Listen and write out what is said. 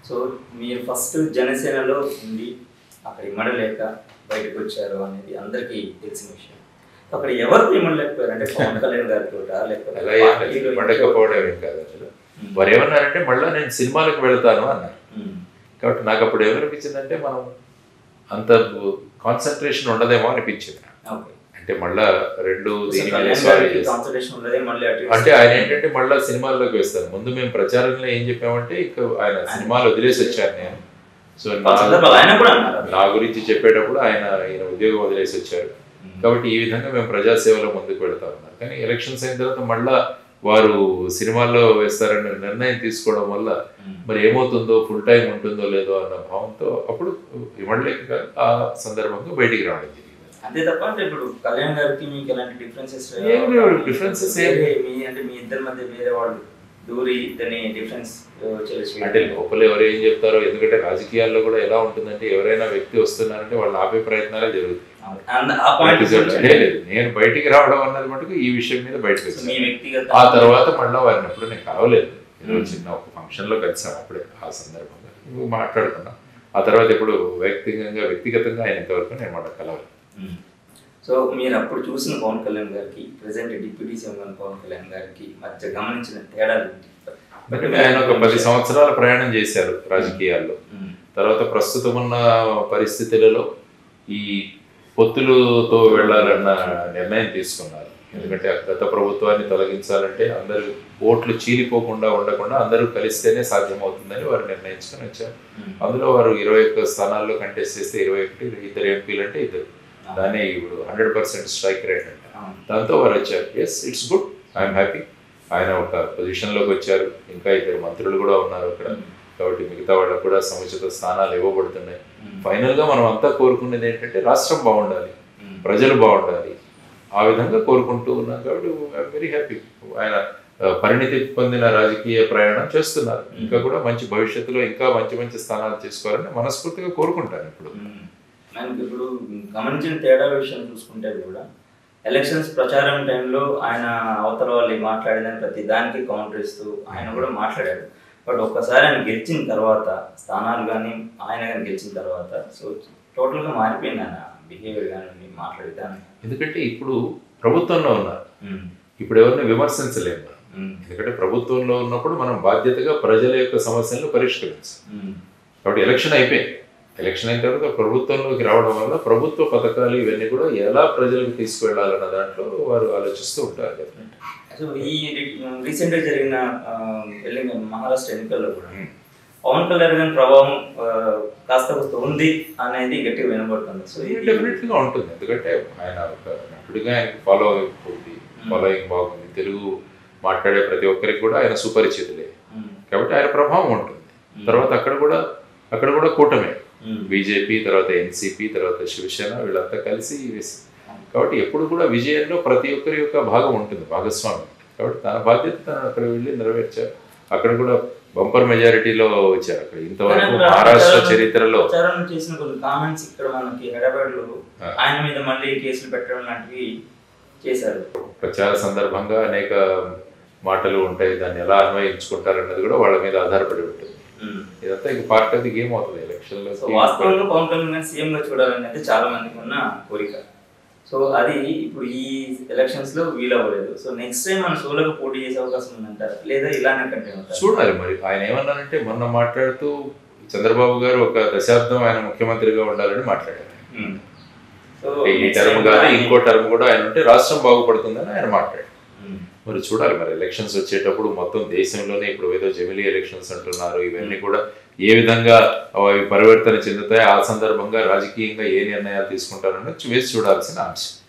So మీరు first జనసేనలో ఉండి అక్కడ ఇమ్మడలేక బయటకు వచ్చారు అనేది అందరికీ తెలిసిన విషయం అక్కడ ఎవరు ఇమ్మడలేకపోయారు అంటే పవన్ కళ్యాణ్ గారితో లేకపోతే అలా ఏం పార్టీలో లేదు. మండకపోవడం ఏం కాదు అసలు వారు ఏమన్నారంటే మళ్ళీ నేను సినిమాలకు వెళ్తాను అన్నారు ఉమ్, కాబట్టి నాకు అప్పుడు ఏమనిపించిందంటే మనం అంత కాన్సన్ట్రేషన్ ఉండదేమో అనిపించింది ఓకే అంటే మళ్ళా రెండు సో దీని మీద కళ్యాణ్ స్వారీ గారికి చేస్తాం కాన్సన్ట్రేషన్ ఉండదే మళ్ళీ అటు అంటే ఆయన ఏంటంటే మళ్ళా సినిమాల్లోకి వేస్తారు ముందు మేము ప్రచారంలో ఏం చెప్పామంటే ఇక ఆయన సినిమాలు వదిలేసి వచ్చాను నేను సో ఆ నా సందర్భంలో ఆయన కూడా అన్నారు నా గురించి చెప్పేటప్పుడు ఆయన ఈయన ఉద్యోగం వదిలేసి వచ్చారు కాబట్టి ఈ విధంగా మేము ప్రజాసేవలో ముందుకు వెళ్తా ఉన్నారు కానీ ఎలక్షన్స్ అయిన తర్వాత మళ్ళా వారు సినిమాల్లో వేస్తారని నిర్ణయం తీసుకోవడం వల్ల ఉమ్. మరి ఏమవుతుందో ఫుల్ టైం ఉంటుందో లేదో అన్న భావంతో అప్పుడు ఇవ్వలేక ఆ సందర్భంగా బయటికి రావడం జరిగింది అంతే తప్ప అంటే ఇప్పుడు కళ్యాణ్ గారికి మీకు ఎలాంటి డిఫరెన్సెస్ ఏం లేవు, differences ఏం లేవు. మీ అంటే మీ ఇద్దరి మధ్య వేరే వాళ్ళు దూరి ఇద్దరిని డిఫరెన్స్ అంటే లోపల ఎవరు ఏం చెప్తారో ఎందుకంటే రాజకీయాల్లో కూడా ఎలా ఉంటుందంటే ఎవరైనా వ్యక్తి వస్తున్నారంటే వాళ్ళు ఆపే ప్రయత్నాలే జరుగుతాయి ఆ పాయింట్ లేదు, నేను బయటికి రావడం అన్నది మటుకు ఈ విషయం మీద బయటకు మీ వచ్చాను వ్యక్తిగత ఆ తర్వాత మళ్ళీ వారిని ఎప్పుడు నేను కలవలేదు ఏదో చిన్న ఒక ఫంక్షన్ లో కలిసాం అప్పుడే ఆ సందర్భంగా నువ్వు మాట్లాడుకున్నాం ఆ తర్వాత ఇప్పుడు వ్యక్తిగతంగా వ్యక్తిగతంగా ఆయన ఇంతవరకు నేను మళ్ళీ కలవలేదు ఉమ్. సో మీరు అప్పుడు చూసిన పవన్ కళ్యాణ్ గారికి ప్రెసెంట్ డిప్యూటీ సీఎం గారి పవన్ కళ్యాణ్ గారికి మధ్య గమనించిన తేడాలు ఏంటి? ఎందుకంటే ఆయన ఒక పది సంవత్సరాల ప్రయాణం చేశారు రాజకీయాల్లో ఉమ్. తర్వాత ప్రస్తుతం ఉన్న పరిస్థితులలో ఈ పొత్తులతో వెళ్ళాలన్న నిర్ణయం తీసుకున్నారు ఎందుకంటే ఆ గత ప్రభుత్వాన్ని తొలగించాలంటే అందరూ ఓట్లు చీలిపోకుండా ఉండకుండా అందరూ కలిస్తేనే సాధ్యమవుతుందని వారు నిర్ణయించుకొని వచ్చారు ఉమ్. అందులో వారు ఇరవై ఒక్క స్థానాల్లో కంటెస్ట్ చేస్తే ఇరవై ఒకటి ఇద్దరు ఎంపీలు అంటే ఇద్దరు దాన్ని ఇప్పుడు హండ్రెడ్ పర్సెంట్ స్ట్రైక్ రేట్ అంట అవును. దాంతో వారు వచ్చారు yes it's good I'm happy ఆయన ఒక పొజిషన్లోకి వచ్చారు ఇంకా ఇద్దరు మంత్రులు కూడా ఉన్నారు అక్కడ కాబట్టి మిగతా వాళ్ళకు కూడా సముచిత స్థానాలు ఇవ్వబడుతున్నాయి ఉమ్. ఫైనల్ గా మనం అంతా కోరుకునేది ఏంటంటే రాష్ట్రం బాగుండాలి ఉమ్. ప్రజలు బాగుండాలి ఆ విధంగా కోరుకుంటూ ఉన్నాం కాబట్టి ఐఎమ్ వెరీ హ్యాపీ ఆయన ఆ, పరిణితి పొందిన రాజకీయ ప్రయాణం చేస్తున్నారు ఇంకా కూడా మంచి భవిష్యత్తులో ఇంకా మంచి మంచి స్థానాలు చేసుకోవాలని మనస్ఫూర్తిగా కోరుకుంటాను ఇప్పుడు ఉమ్. మనకి ఇప్పుడు గమనించిన తేడా విషయం చూసుకుంటే కూడా ఎలక్షన్స్ ప్రచారం టైంలో ఆయన అవతల వాళ్ళు మాట్లాడిన ప్రతి దానికి కౌంటర్ ఇస్తూ ఆయన కూడా మాట్లాడాడు బట్ ఒక్కసారి ఆయన గెలిచిన తర్వాత స్థానాలు కానీ ఆయన కానీ గెలిచిన తర్వాత సో టోటల్గా మారిపోయింది ఆయన బిహేవియర్ కానీ మాట్లాడే విధానం ఎందుకంటే ఇప్పుడు ప్రభుత్వంలో ఉన్నారు ఉమ్. ఇప్పుడు ఎవరిని విమర్శించలేము మనం. ఉమ్. ఎందుకంటే ప్రభుత్వంలో ఉన్నప్పుడు మనం బాధ్యతగా ప్రజల యొక్క సమస్యలను పరిష్కరించాలి ఉమ్. కాబట్టి ఎలక్షన్ అయిపోయింది ఎలక్షన్ అయిన తర్వాత ప్రభుత్వంలోకి రావడం వల్ల ప్రభుత్వ పథకాలు ఇవన్నీ కూడా ఎలా ప్రజలకు తీసుకువెళ్ళాలన్న దాంట్లో వారు ఆలోచిస్తూ ఉంటారు డెఫినెట్ సో ఈ రీసెంట్గా జరిగిన ఆ, వెళ్ళిన మహారాష్ట్ర ఎన్నికల్లో కూడా పవన్ కళ్యాణ్ గారి ప్రభావం ఆ, కాస్త కొంత ఉంది అనేది గట్టిగా వినబడుతుంది సో ఇది డెఫినెట్గా ఉంటుంది ఎందుకంటే ఆయన ఒక నటుడిగా ఆయనకి ఫాలో అవుతుంది ఫాలోయింగ్ బాగుంది తెలుగు మాట్లాడే ప్రతి ఒక్కరికి కూడా ఆయన సుపరిచితులే ఉమ్, కాబట్టి ఆయన ప్రభావం ఉంటుంది తర్వాత అక్కడ కూడా అక్కడ కూడా కూటమే ఉమ్, బీజేపీ తర్వాత ఎన్సీపీ తర్వాత శివసేన వీళ్ళంతా కలిసి వేసి కాబట్టి ఎప్పుడు కూడా విజయంలో ప్రతి ఒక్కరి యొక్క భాగం ఉంటుంది భాగస్వామ్యం కాబట్టి తన బాధ్యత తను అక్కడ వెళ్ళి నెరవేర్చారు అక్కడ కూడా బంపర్ మెజారిటీలో వచ్చారు అక్కడ ఇంతవరకు కానీ మహారాష్ట్ర ప్రచారం- చరిత్రలో ప్రచారం చేసిన కొన్ని కామెంట్స్ ఇక్కడ మనకి హైదరాబాద్ లో ఆ. ఆయన మీద మళ్ళీ కేసులు పెట్టడం లాంటివి చేశారు ప్రచార సందర్భంగా అనేక మాటలు ఉంటాయి దాన్ని ఎలా అన్వయించుకుంటారు అన్నది కూడా వాళ్ళ మీద ఆధారపడి ఉంటుంది ఉమ్. ఇదంతా ఇంక పార్ట్ ఆఫ్ ది గేమ్ అవుతుంది ఎలక్షన్లో సో వాస్తవంగా పవన్ కళ్యాణ్ గారిని సీఎం గా చూడాలని అయితే చాలా మందికి ఉన్న కోరిక సో అది ఇప్పుడు ఈ ఎలక్షన్స్ లో వీలవ్వలేదు సో నెక్స్ట్ టైం మన సోలోగా పోటీ చేసే అవకాశం ఉందంటారా లేదా ఇలానే కంటిన్యూ అవుతారు చూడాలి మరి ఆయన ఏమన్నారంటే మొన్న మాట్లాడుతూ చంద్రబాబు గారు ఒక దశాబ్దం ఆయన ముఖ్యమంత్రిగా ఉండాలని మాట్లాడారు సో ఈ next టర్మ్ time కాదు ఆయన- ఇంకో టర్మ్ కూడా ఆయన ఉంటే రాష్ట్రం బాగుపడుతుందని ఆయన మాట్లాడారు ఉమ్. మరి చూడాలి మరి ఎలక్షన్స్ వచ్చేటప్పుడు మొత్తం దేశంలోనే ఇప్పుడు ఏదో జమిలీ ఎలక్షన్స్ అంటున్నారు ఇవన్నీ కూడా ఏ విధంగా అవి పరివర్తన చెందుతాయి ఆ సందర్భంగా రాజకీయంగా ఏ నిర్ణయాలు తీసుకుంటారన్నది వేసి చూడాల్సిన అంశం